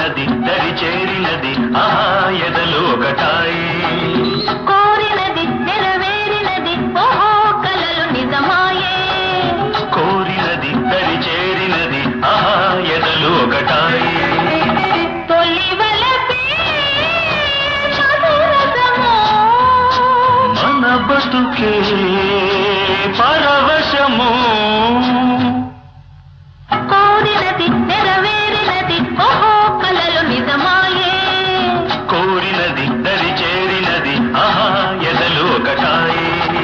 కోరినది దరి చేరినది ఆహా ఎదలో ఒకటాయి కోరినది నెరవేరినది ఓహో కలలు నిజమాయే కోరినది దరి చేరినది ఆహా ఎదలో ఒకటాయి తొలి వలపే చదురసము మన బతుకే పరవశము కోరినది నెరవేరినది ఓహో కలలు నిజమాయే కోరినది దరి చేరినది ఆహా ఎదలో ఒకటాయి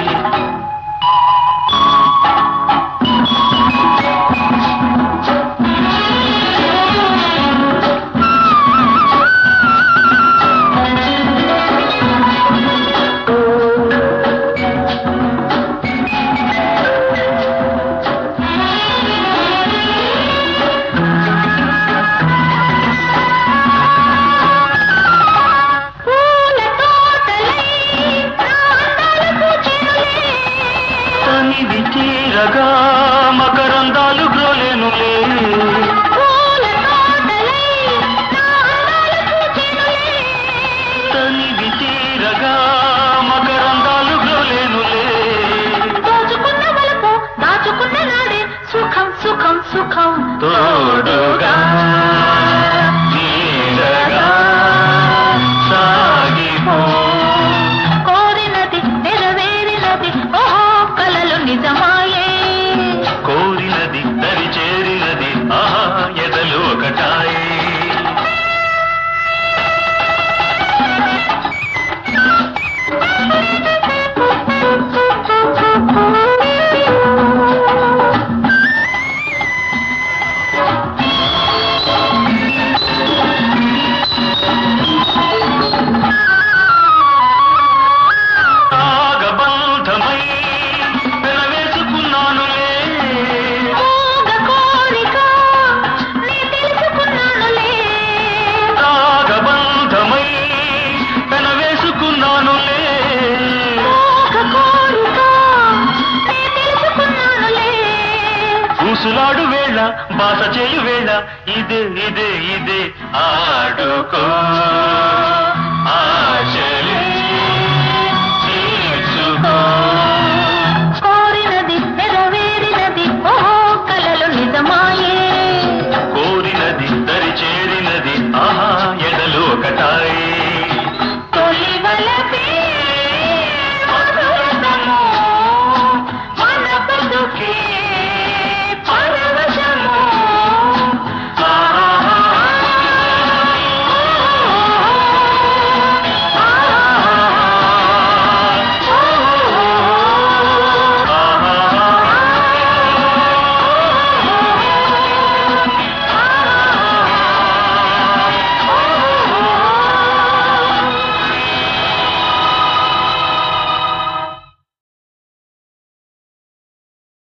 పూల తోటలై ప్రాంతాలకు చెరులే తనివి తీరగా మకరందాలు గ్రోలేనులే పూల తోటలై ప్రాంతాలకు చెరులే తనివి తీరగా మకరందాలు గ్రోలేనులే దోచుకున్న వలపు దాచుకున్న నాడే సుఖం సుఖం సుఖం తోడుగా నీడగా సాగిపో కోరినది నెరవేరినది ఓహో కలలు నిజమాయే కోరినది దరి చేరినది ఆహా ఎదలు ఒకటాయి రాగబంధమై పెనవేసుకున్నానులే మోగ కోరిక నే తెలుసుకున్నానులే రాగబంధమై పెనవేసుకున్నానులే మోగ కోరిక నే తెలుసుకున్నానులే ఊసులాడు వేళ బాస చేయు వేళ ఇదే ఇదే ఇదే ఆడుకో ఆశ